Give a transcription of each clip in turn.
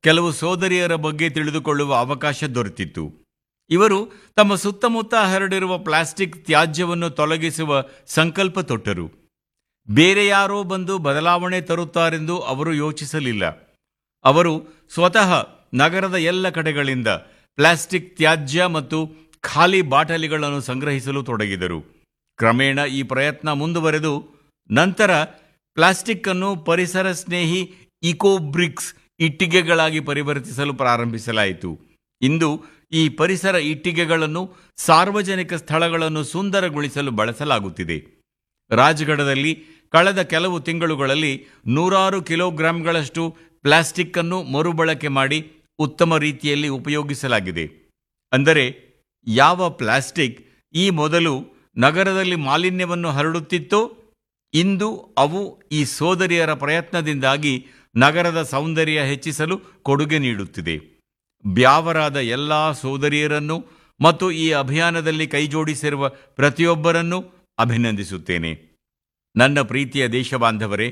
ಕೆಲವು ಸೋದರಿಯರ ಬಗ್ಗೆ ತಿಳಿದುಕೊಳ್ಳುವ ಅವಕಾಶ ದೊರೆತಿತ್ತು ಇವರು ತಮ್ಮ ಸುತ್ತಮುತ್ತ ಹರಡಿರುವ ಪ್ಲಾಸ್ಟಿಕ್ ತ್ಯಾಜ್ಯವನ್ನು ತೊಲಗಿಸುವ ಸಂಕಲ್ಪ ತೊಟ್ಟರು ಬೇರೆ ಯಾರೋ ಬಂದು ಬದಲಾವಣೆ ತರುತ್ತಾರೆಂದು ಅವರು ಯೋಚಿಸಲಿಲ್ಲ ಅವರು ಸ್ವತಃ ನಗರದ ಎಲ್ಲ ಕಡೆಗಳಿಂದ ಪ್ಲಾಸ್ಟಿಕ್ ತ್ಯಾಜ್ಯ ಮತ್ತು ಖಾಲಿ ಬಾಟಲಿಗಳನ್ನು ಸಂಗ್ರಹಿಸಲು ತೊಡಗಿದರು ಕ್ರಮೇಣ ಈ ಪ್ರಯತ್ನ ಮುಂದುವರೆದು ನಂತರ ಪ್ಲಾಸ್ಟಿಕ್ ಅನ್ನು ಪರಿಸರ ಸ್ನೇಹಿ ಇಕೋಬ್ರಿಕ್ಸ್ ಇಟ್ಟಿಗೆಗಳಾಗಿ ಪರಿವರ್ತಿಸಲು ಪ್ರಾರಂಭಿಸಲಾಯಿತು ಇಂದು ಈ ಪರಿಸರ ಇಟ್ಟಿಗೆಗಳನ್ನು ಸಾರ್ವಜನಿಕ ಸ್ಥಳಗಳನ್ನು ಸುಂದರಗೊಳಿಸಲು ಬಳಸಲಾಗುತ್ತಿದೆ ರಾಜ್ಗಢದಲ್ಲಿ ಕಳೆದ ಕೆಲವು ತಿಂಗಳುಗಳಲ್ಲಿ ನೂರಾರು ಕಿಲೋಗ್ರಾಂಗಳಷ್ಟು ಪ್ಲಾಸ್ಟಿಕ್ ಅನ್ನು ಮರುಬಳಕೆ ಮಾಡಿ ಉತ್ತಮ ರೀತಿಯಲ್ಲಿ ಉಪಯೋಗಿಸಲಾಗಿದೆ ಅಂದರೆ ಯಾವ ಪ್ಲಾಸ್ಟಿಕ್ ಈ ಮೊದಲು ನಗರದಲ್ಲಿ ಮಾಲಿನ್ಯವನ್ನು ಹರಡುತ್ತಿತ್ತೋ ಇಂದು ಅವು ಈ ಸೋದರಿಯರ ಪ್ರಯತ್ನದಿಂದಾಗಿ ನಗರದ ಸೌಂದರ್ಯ ಹೆಚ್ಚಿಸಲು ಕೊಡುಗೆ ನೀಡುತ್ತಿದೆ ಬ್ಯಾವರಾದ ಎಲ್ಲ ಸೋದರಿಯರನ್ನು ಮತ್ತು ಈ ಅಭಿಯಾನದಲ್ಲಿ ಕೈಜೋಡಿಸಿರುವ ಪ್ರತಿಯೊಬ್ಬರನ್ನು ಅಭಿನಂದಿಸುತ್ತೇನೆ ನನ್ನ ಪ್ರೀತಿಯ ದೇಶಬಾಂಧವರೇ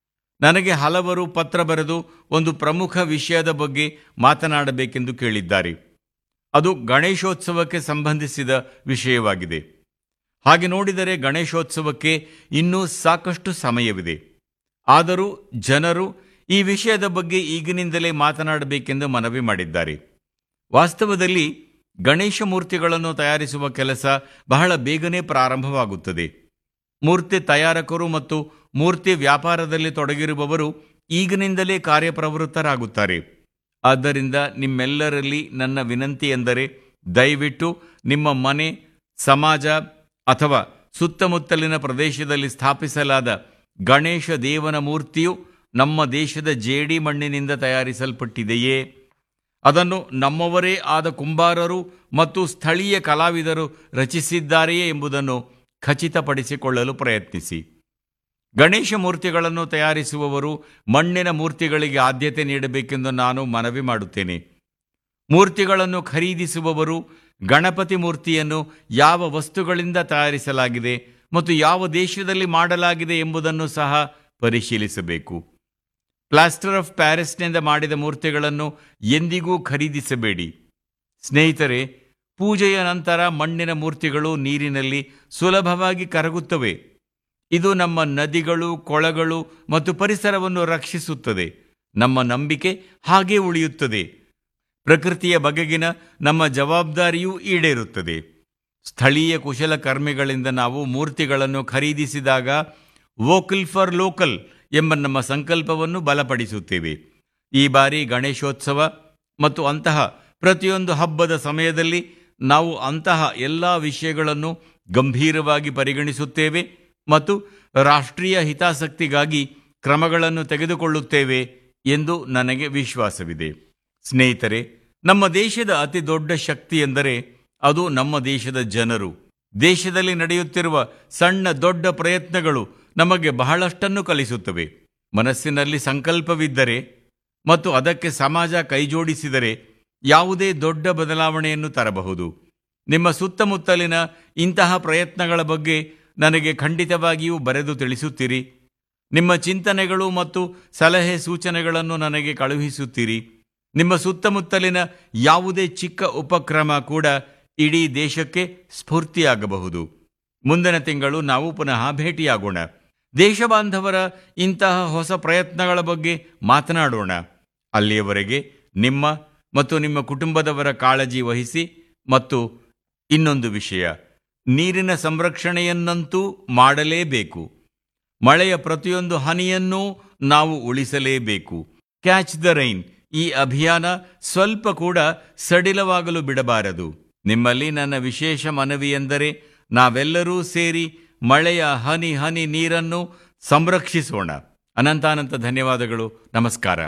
ನನಗೆ ಹಲವರು ಪತ್ರ ಬರೆದು ಒಂದು ಪ್ರಮುಖ ವಿಷಯದ ಬಗ್ಗೆ ಮಾತನಾಡಬೇಕೆಂದು ಕೇಳಿದ್ದಾರೆ ಅದು ಗಣೇಶೋತ್ಸವಕ್ಕೆ ಸಂಬಂಧಿಸಿದ ವಿಷಯವಾಗಿದೆ ಹಾಗೆ ನೋಡಿದರೆ ಗಣೇಶೋತ್ಸವಕ್ಕೆ ಇನ್ನೂ ಸಾಕಷ್ಟು ಸಮಯವಿದೆ ಆದರೂ ಜನರು ಈ ವಿಷಯದ ಬಗ್ಗೆ ಈಗಿನಿಂದಲೇ ಮಾತನಾಡಬೇಕೆಂದು ಮನವಿ ಮಾಡಿದ್ದಾರೆ ವಾಸ್ತವದಲ್ಲಿ ಗಣೇಶ ಮೂರ್ತಿಗಳನ್ನು ತಯಾರಿಸುವ ಕೆಲಸ ಬಹಳ ಬೇಗನೆ ಪ್ರಾರಂಭವಾಗುತ್ತದೆ ಮೂರ್ತಿ ತಯಾರಕರು ಮತ್ತು ಮೂರ್ತಿ ವ್ಯಾಪಾರದಲ್ಲಿ ತೊಡಗಿರುವವರು ಈಗಿನಿಂದಲೇ ಕಾರ್ಯಪ್ರವೃತ್ತರಾಗುತ್ತಾರೆ ಆದ್ದರಿಂದ ನಿಮ್ಮೆಲ್ಲರಲ್ಲಿ ನನ್ನ ವಿನಂತಿ ಎಂದರೆ ದಯವಿಟ್ಟು ನಿಮ್ಮ ಮನೆ ಸಮಾಜ ಅಥವಾ ಸುತ್ತಮುತ್ತಲಿನ ಪ್ರದೇಶದಲ್ಲಿ ಸ್ಥಾಪಿಸಲಾದ ಗಣೇಶ ದೇವನ ಮೂರ್ತಿಯು ನಮ್ಮ ದೇಶದ ಜೇಡಿ ಮಣ್ಣಿನಿಂದ ತಯಾರಿಸಲ್ಪಟ್ಟಿದೆಯೇ ಅದನ್ನು ನಮ್ಮವರೇ ಆದ ಕುಂಬಾರರು ಮತ್ತು ಸ್ಥಳೀಯ ಕಲಾವಿದರು ರಚಿಸಿದ್ದಾರೆಯೇ ಎಂಬುದನ್ನು ಖಚಿತಪಡಿಸಿಕೊಳ್ಳಲು ಪ್ರಯತ್ನಿಸಿ ಗಣೇಶ ಮೂರ್ತಿಗಳನ್ನು ತಯಾರಿಸುವವರು ಮಣ್ಣಿನ ಮೂರ್ತಿಗಳಿಗೆ ಆದ್ಯತೆ ನೀಡಬೇಕೆಂದು ನಾನು ಮನವಿ ಮಾಡುತ್ತೇನೆ ಮೂರ್ತಿಗಳನ್ನು ಖರೀದಿಸುವವರು ಗಣಪತಿ ಮೂರ್ತಿಯನ್ನು ಯಾವ ವಸ್ತುಗಳಿಂದ ತಯಾರಿಸಲಾಗಿದೆ ಮತ್ತು ಯಾವ ದೇಶದಲ್ಲಿ ಮಾಡಲಾಗಿದೆ ಎಂಬುದನ್ನು ಸಹ ಪರಿಶೀಲಿಸಬೇಕು ಪ್ಲಾಸ್ಟರ್ ಆಫ್ ಪ್ಯಾರಿಸ್ನಿಂದ ಮಾಡಿದ ಮೂರ್ತಿಗಳನ್ನು ಎಂದಿಗೂ ಖರೀದಿಸಬೇಡಿ ಸ್ನೇಹಿತರೆ ಪೂಜೆಯ ನಂತರ ಮಣ್ಣಿನ ಮೂರ್ತಿಗಳು ನೀರಿನಲ್ಲಿ ಸುಲಭವಾಗಿ ಕರಗುತ್ತವೆ ಇದು ನಮ್ಮ ನದಿಗಳು ಕೊಳಗಳು ಮತ್ತು ಪರಿಸರವನ್ನು ರಕ್ಷಿಸುತ್ತದೆ ನಮ್ಮ ನಂಬಿಕೆ ಹಾಗೇ ಉಳಿಯುತ್ತದೆ ಪ್ರಕೃತಿಯ ಬಗೆಗಿನ ನಮ್ಮ ಜವಾಬ್ದಾರಿಯೂ ಈಡೇರುತ್ತದೆ ಸ್ಥಳೀಯ ಕುಶಲಕರ್ಮಿಗಳಿಂದ ನಾವು ಮೂರ್ತಿಗಳನ್ನು ಖರೀದಿಸಿದಾಗ ವೋಕಲ್ ಫಾರ್ ಲೋಕಲ್ ಎಂಬ ನಮ್ಮ ಸಂಕಲ್ಪವನ್ನು ಬಲಪಡಿಸುತ್ತೇವೆ ಈ ಬಾರಿ ಗಣೇಶೋತ್ಸವ ಮತ್ತು ಅಂತಹ ಪ್ರತಿಯೊಂದು ಹಬ್ಬದ ಸಮಯದಲ್ಲಿ ನಾವು ಅಂತಹ ಎಲ್ಲ ವಿಷಯಗಳನ್ನು ಗಂಭೀರವಾಗಿ ಪರಿಗಣಿಸುತ್ತೇವೆ ಮತ್ತು ರಾಷ್ಟ್ರೀಯ ಹಿತಾಸಕ್ತಿಗಾಗಿ ಕ್ರಮಗಳನ್ನು ತೆಗೆದುಕೊಳ್ಳುತ್ತೇವೆ ಎಂದು ನನಗೆ ವಿಶ್ವಾಸವಿದೆ ಸ್ನೇಹಿತರೆ ನಮ್ಮ ದೇಶದ ಅತಿ ದೊಡ್ಡ ಶಕ್ತಿ ಎಂದರೆ ಅದು ನಮ್ಮ ದೇಶದ ಜನರು ದೇಶದಲ್ಲಿ ನಡೆಯುತ್ತಿರುವ ಸಣ್ಣ ದೊಡ್ಡ ಪ್ರಯತ್ನಗಳು ನಮಗೆ ಬಹಳಷ್ಟನ್ನು ಕಲಿಸುತ್ತವೆ ಮನಸ್ಸಿನಲ್ಲಿ ಸಂಕಲ್ಪವಿದ್ದರೆ ಮತ್ತು ಅದಕ್ಕೆ ಸಮಾಜ ಕೈಜೋಡಿಸಿದರೆ ಯಾವುದೇ ದೊಡ್ಡ ಬದಲಾವಣೆಯನ್ನು ತರಬಹುದು ನಿಮ್ಮ ಸುತ್ತಮುತ್ತಲಿನ ಇಂತಹ ಪ್ರಯತ್ನಗಳ ಬಗ್ಗೆ ನನಗೆ ಖಂಡಿತವಾಗಿಯೂ ಬರೆದು ತಿಳಿಸುತ್ತೀರಿ ನಿಮ್ಮ ಚಿಂತನೆಗಳು ಮತ್ತು ಸಲಹೆ ಸೂಚನೆಗಳನ್ನು ನನಗೆ ಕಳುಹಿಸುತ್ತೀರಿ ನಿಮ್ಮ ಸುತ್ತಮುತ್ತಲಿನ ಯಾವುದೇ ಚಿಕ್ಕ ಉಪಕ್ರಮ ಕೂಡ ಇಡೀ ದೇಶಕ್ಕೆ ಸ್ಫೂರ್ತಿಯಾಗಬಹುದು ಮುಂದಿನ ತಿಂಗಳು ನಾವು ಪುನಃ ಭೇಟಿಯಾಗೋಣ ದೇಶಬಾಂಧವರ ಇಂತಹ ಹೊಸ ಪ್ರಯತ್ನಗಳ ಬಗ್ಗೆ ಮಾತನಾಡೋಣ ಅಲ್ಲಿಯವರೆಗೆ ನಿಮ್ಮ ಮತ್ತು ನಿಮ್ಮ ಕುಟುಂಬದವರ ಕಾಳಜಿ ವಹಿಸಿ ಮತ್ತು ಇನ್ನೊಂದು ವಿಷಯ ನೀರಿನ ಸಂರಕ್ಷಣೆಯನ್ನಂತೂ ಮಾಡಲೇಬೇಕು ಮಳೆಯ ಪ್ರತಿಯೊಂದು ಹನಿಯನ್ನೂ ನಾವು ಉಳಿಸಲೇಬೇಕು ಕ್ಯಾಚ್ ದ ರೈನ್ ಈ ಅಭಿಯಾನ ಸ್ವಲ್ಪ ಕೂಡ ಸಡಿಲವಾಗಲು ಬಿಡಬಾರದು ನಿಮ್ಮಲ್ಲಿ ನನ್ನ ವಿಶೇಷ ಮನವಿ ಎಂದರೆ ನಾವೆಲ್ಲರೂ ಸೇರಿ ಮಳೆಯ ಹನಿ ಹನಿ ನೀರನ್ನು ಸಂರಕ್ಷಿಸೋಣ ಅನಂತಾನಂತ ಧನ್ಯವಾದಗಳು ನಮಸ್ಕಾರ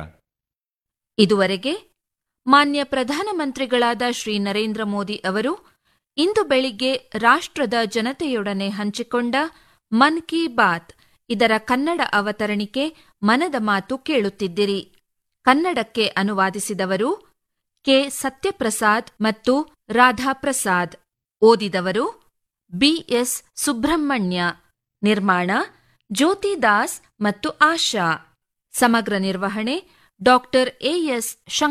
ಇದುವರೆಗೆ ಮಾನ್ಯ ಪ್ರಧಾನಮಂತ್ರಿಗಳಾದ ಶ್ರೀ ನರೇಂದ್ರ ಮೋದಿ ಅವರು ಇಂದು ಬೆಳಿಗ್ಗೆ ರಾಷ್ಟ್ರದ ಜನತೆಯೊಡನೆ ಹಂಚಿಕೊಂಡ ಮನ್ ಕಿ ಬಾತ್ ಇದರ ಕನ್ನಡ ಅವತರಣಿಕೆ ಮನದ ಮಾತು ಕೇಳುತ್ತಿದ್ದಿರಿ ಕನ್ನಡಕ್ಕೆ ಅನುವಾದಿಸಿದವರು ಕೆ ಸತ್ಯಪ್ರಸಾದ್ ಮತ್ತು ರಾಧಾಪ್ರಸಾದ್ ಓದಿದವರು ಬಿಎಸ್ ಸುಬ್ರಹ್ಮಣ್ಯ ನಿರ್ಮಾಣ ಜ್ಯೋತಿ ದಾಸ್ ಮತ್ತು ಆಶಾ ಸಮಗ್ರ ನಿರ್ವಹಣೆ ಡಾಕ್ಟರ್ ಎಎಸ್